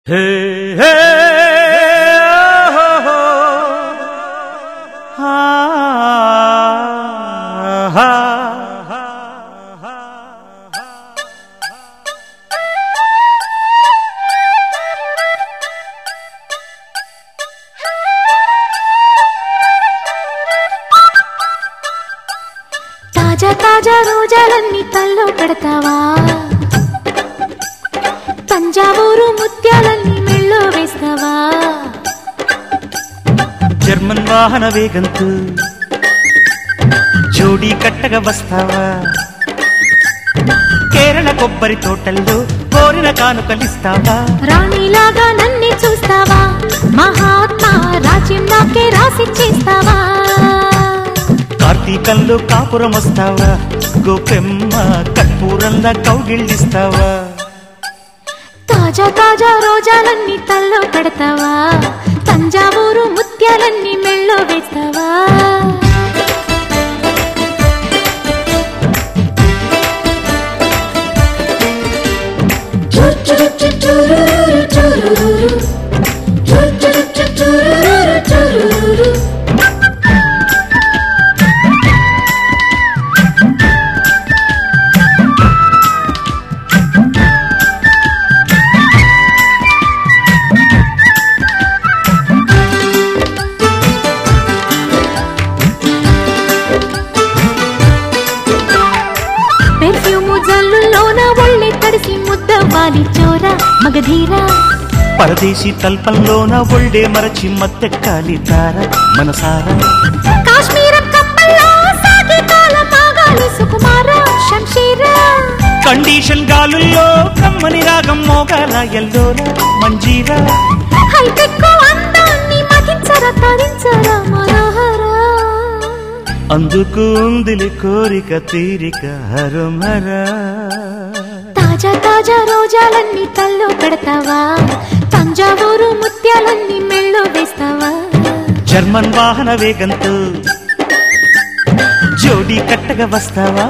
హే హే హో హో హా హా తాజా తాజా రోజాలన్నీ తల్లో పెడతావా తంజావూరు ముత్యాలన్నీ మెళ్ళో వేస్తావా జర్మన్ వాహన వేగంతో జోడీ కట్టగా వస్తావా కేరళ కొబ్బరి తోటల్లో కోరిన కానుకలిస్తావా రాణిలాగా నన్నే చూస్తావా మహాత్మా రాజ్యం నాకే రాసిచ్చేస్తావా కార్తీకంలో కాపురం వస్తావా గోపెమ్మ కర్పూరంలా కౌగిళ్ళిస్తావా తాజా తాజా రోజాలన్నీ తల్లో పెడతావా తంజావూరు ముత్యాలన్నీ మెళ్ళో వేస్తావా పెర్ఫ్యూము జల్లులోన ఒళ్ళే తడిసి ముద్దవ్వాలి చోరా మగధీరా పరదేశీ తల్పంలోన ఒళ్ళే మరచి మత్తెక్కాలి తార మనసారా కాశ్మీరం కప్పల్లో సాగే కాలం ఆగాలి సుకుమార శంషీరా కండిషన్ గాలుల్లో కమ్మని రాగం మోగాల ఎల్లోరా మంజీరా హైటెక్ అందాన్ని మతించరా తరించరా మనోహరా అందుకు ఉందిలి కోరిక తీరిక హరమరా తాజా తాజా రోజాలన్నీ తల్లో పెడతావా తంజావూరు ముత్యాలన్నీ మెళ్ళో వేస్తావా జర్మన్ వాహన వేగంతో జోడీ కట్టగా వస్తావా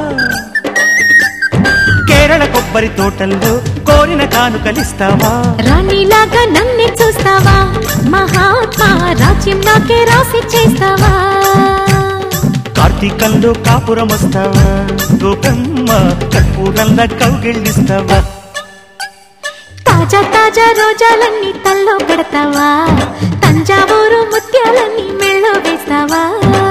కేరళ కొబ్బరి తోటల్లో కోరిన కానుకలిస్తావా రాణిలాగా నన్నే చూస్తావా మహాత్మా రాజ్యం నాకే రాసి చేస్తావా కార్తీకంలో కాపురం వస్తావా గోపమ్మ కర్పూరంలా కౌగిళ్ళిస్తావా తాజా తాజా రోజాలన్నీ తల్లో పెడతావా తంజావూరు ముత్యాలన్నీ మెళ్ళో వేస్తావా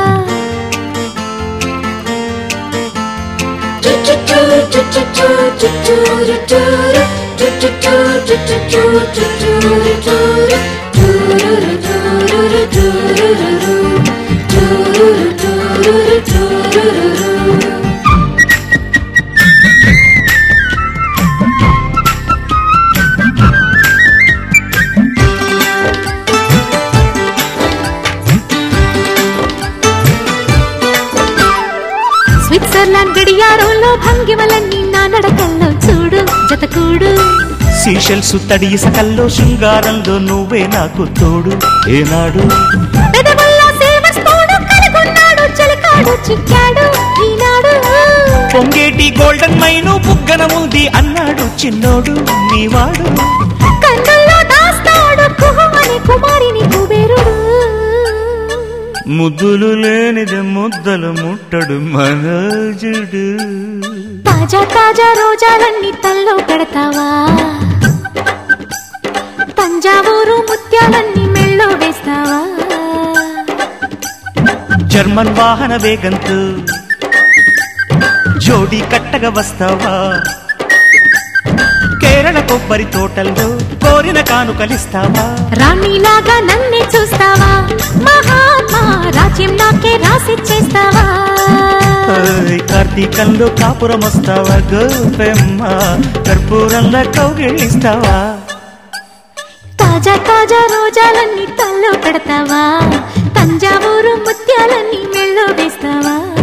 స్విట్జర్లాండ్ గడియారంలో భంగిమలన్నీ నా నడకల్లో చూడు జతకూడు సీషెల్స్ తడి ఇసకల్లో శృంగారంలో నువ్వే నాకు తోడు ఏనాడు పెదవుల్లో సేవస్తోడు కనుగొన్నాడు చలికాడు చిక్కాడు ఈనాడు పొంగేటి గోల్డెన్ మైను బుగ్గన ఉంది అన్నాడు చిన్నోడు నీవాడు కన్నుల్లో దాస్తాడు కుహమని కుమారిని కుబేరుడు ముద్దులు లేనిది ముద్దలు ముట్టడు మనోజుడు తాజా తాజా రోజాలన్నీ తల్లో పెడతావా తంజావూరు ముత్యాలన్నీ మెళ్ళో వేస్తావా జర్మన్ వాహన వేగంతో జోడీ కట్టగా వస్తావా కేరళ కొబ్బరి తోటల్లో కోరిన కానుకలిస్తావా రాణిలాగా నన్నే చూస్తావా మహాత్మా రాజ్యం నాకే రాసిచ్చేస్తావా ఓయ్ కార్తీకంలో కాపురం వస్తావా గోపెమ్మ కర్పూరంలో కౌగిలిస్తావా తాజా తాజా రోజాలన్నీ తల్లో పెడతావా తంజావూరు ముత్యాలన్నీ మెళ్ళో వేస్తావా